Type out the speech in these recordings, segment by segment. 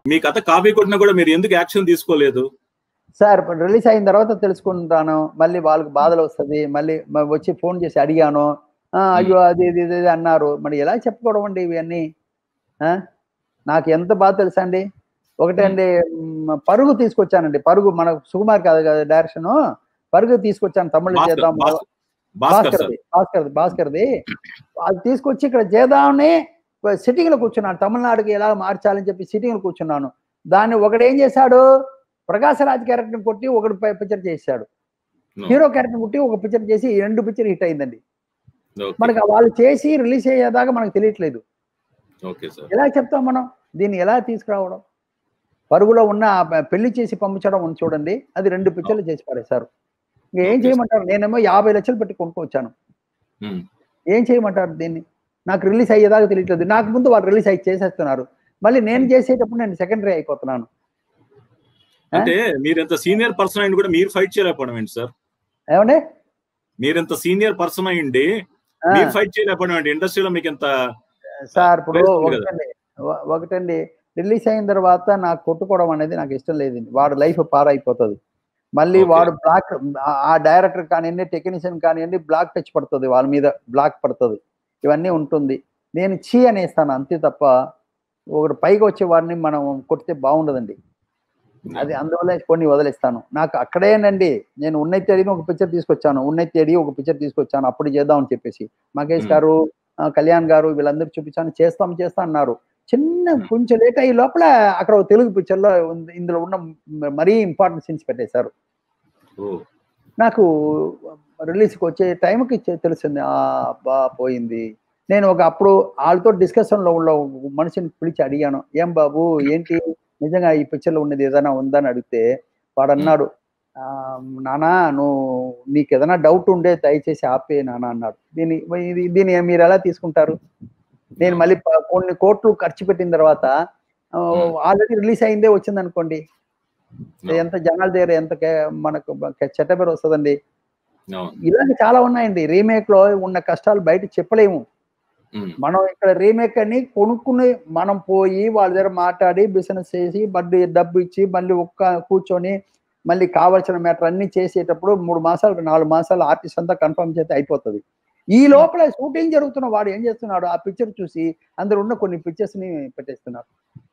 మీ కథ కాపీ కొట్టినా కూడా మీరు ఎందుకు యాక్షన్ తీసుకోలేదు సార్ రిలీజ్ అయిన తర్వాత తెలుసుకుంటాను మళ్ళీ వాళ్ళకి బాధలు వస్తుంది మళ్ళీ మ- వచ్చి ఫోన్ చేసి అడిగాను ఆ, అయ్యో అది ఇది ఇది ఇది అన్నారు మరి ఎలా చెప్పుకోవడం అండి ఇవన్నీ ఆ? నాకు ఎంత బాధ తెలుసా అండి ఒకటే అండి మ్, పరుగు తీసుకొచ్చానండి పరుగు మన సుకుమార్ కాదు కదా డైరెక్షన్ పరుగు తీసుకొచ్చాను తమిళ భాస్కర్ చేద్దాం భాస్కర్- భాస్కర్ సార్ భాస్కర్ది భాస్కర్ది భాస్కర్ది అది తీసుకొచ్చి ఇక్కడ చేద్దామని సిట్టింగ్ లో కూర్చున్నాను తమిళనాడుకి ఎలా మార్చాలని చెప్పి సిట్టింగ్ లో కూర్చున్నాను దాన్ని ఒకడు ఏం చేశాడు ప్రకాశ్ రాజ్ క్యారెక్టర్ కొట్టి ఒకడు పిక్చర్ చేశాడు No. హీరో క్యారెక్టర్ కొట్టి ఒక పిక్చర్ చేసి ఈ రెండు పిక్చర్ హిట్ అయిందండి ఓకే మనకి వాళ్ళు చేసి రిలీజ్ అయ్యేదాకా మనకు తెలియట్లేదు ఓకే సార్ ఎలా చెప్తాం మనం దీన్ని ఎలా తీసుకురావడం పరుగులో ఉన్న ఆ ప- పెళ్లి చేసి పంపించడం ఉంది చూడండి అది రెండు పిక్చర్లు చేసి పారేశారు ఇంకా ఏం Okay, చేయమంటారు నేనేమో యాభై లక్షలు పెట్టి కొనుక్కొచ్చాను ఉమ్. ఏం చేయమంటారు దీన్ని నాకు రిలీజ్ అయ్యేదాకా తెలియట్లేదు నాకు ముందు వాళ్ళు రిలీజ్ అయ్యి చేసేస్తున్నారు మళ్ళీ నేను చేసేటప్పుడు నేను సెకండరీ అయిపోతున్నాను అంటే మీరు ఎంత సీనియర్ పర్సన్ అయింది కూడా మీరు ఫైట్ చేయలేకపోవడం ఏంటి సార్ ఏమండి మీరు ఎంత సీనియర్ పర్సన్ అయ్యిండి ఆ, మీరు ఫైట్ చేయలేకపోవడం ఏంటి ఇండస్ట్రీలో మీకు ఎంత సార్ ఇప్పుడు వయసు ఉంది కదా. ఒకటండి ఒ- ఒకటండి రిలీజ్ అయిన తర్వాత నాకు కొట్టుకోవడం అనేది నాకు ఇష్టం లేదండి వాడు లైఫ్ పారైపోతుంది మళ్ళీ Okay. వాడు బ్లాక్ ఆ డైరెక్టర్ కానివ్వండి టెక్నీషియన్ కానివ్వండి బ్లాక్ టచ్ పడుతుంది వాళ్ళ మీద బ్లాక్ పడుతుంది ఇవన్నీ ఉంటుంది నేను చీ అనేస్తాను అంతే తప్ప ఒకటి పైకి వచ్చే వాడిని మనం కొడితే బాగుండదండి అది అందువల్ల కొన్ని వదిలేస్తాను నాకు అక్కడేనండి నేను ఉన్నైతే అడిగి ఒక పిక్చర్ తీసుకొచ్చాను ఉన్నైతే అడిగి ఒక పిక్చర్ తీసుకొచ్చాను అప్పుడు చేద్దామని చెప్పేసి మహేష్ Hmm. గారు ఆ, కళ్యాణ్ గారు వీళ్ళందరూ చూపించాను చేస్తాం చేస్తా అన్నారు చిన్న కొంచెం లేట్ అయ్యే లోపల అక్కడ ఒక తెలుగు పిక్చర్ లో ఉంది- ఇందులో ఉన్న మ- మరీ ఇంపార్టెంట్ సీన్స్ పెట్టేశారు ఓ నాకు రిలీజ్కి వచ్చే టైంకి చె- తెలిసింది ఆ బా పోయింది నేను ఒక అప్పుడు వాళ్ళతో డిస్కషన్ లో ఉన్న ఒక మనిషిని పిలిచి అడిగాను ఏం బాబు ఏంటి నిజంగా ఈ picture లో ఉన్నది ఏదైనా ఉందని అడిగితే వాడు అన్నాడు "ఆ, నానా నువ్వు నీకు ఏదైనా డౌట్ ఉండే దయచేసి ఆపే నాన్న అన్నాడు దీని ఇది దీన్ని మీరు ఎలా తీసుకుంటారు నేను మళ్ళీ ప- కొన్ని కోట్లు ఖర్చు పెట్టిన తర్వాత ఆల్రెడీ రిలీజ్ అయిందే వచ్చింది అనుకోండి No. ఎంత జనాల దగ్గర ఎంత కే- మనకు చెట్ట పేరు వస్తుందండి అవును ఇలాంటి చాలా ఉన్నాయండి రీమేక్ లో ఉన్న కష్టాలు బయట చెప్పలేము ఉమ్. మనం ఇక్కడ రీమేక్ అని కొనుక్కుని మనం పోయి వాళ్ళ దగ్గర మాట్లాడి బిజినెస్ చేసి మళ్ళీ డబ్బు ఇచ్చి మళ్ళీ ఒక్క కూర్చొని మళ్ళీ కావాల్సిన మ్యాటర్ అన్ని చేసేటప్పుడు మూడు మాసాలు నాలుగు మాసాలు ఆర్టిస్ట్ అంతా కన్ఫర్మ్ చేస్తే అయిపోతుంది ఈ లోపల షూటింగ్ జరుగుతున్న వాడు ఏం చేస్తున్నాడు ఆ పిక్చర్ చూసి అందులో ఉన్న కొన్ని పిక్చర్స్ ని పెట్టేస్తున్నారు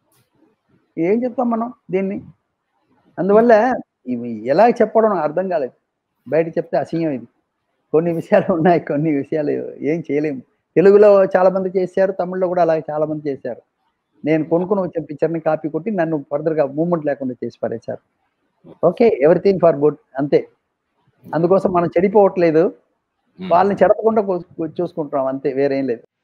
ఏం చెప్తాం మనం దీన్ని అందువల్ల ఇవి ఎలా చెప్పడం నాకు అర్థం కాలేదు బయట చెప్తే అసహ్యం ఇది కొన్ని విషయాలు ఉన్నాయి కొన్ని విషయాలు ఏం చేయలేము తెలుగులో చాలా మంది చేశారు తమిళ్లో కూడా అలాగే చాలా మంది చేశారు నేను కొనుక్కుని వచ్చిన పిక్చర్ని కాపీ కొట్టి నన్ను ఫర్దర్గా మూమెంట్ లేకుండా చేసి పడేశారు ఓకే ఎవ్రీథింగ్ ఫర్ గుడ్ అంతే అందుకోసం మనం చెడిపోవట్లేదు ఉమ్. వాళ్ళని చెడపకుండా కూ- చూసుకుంటున్నాం అంతే వేరేం లేదు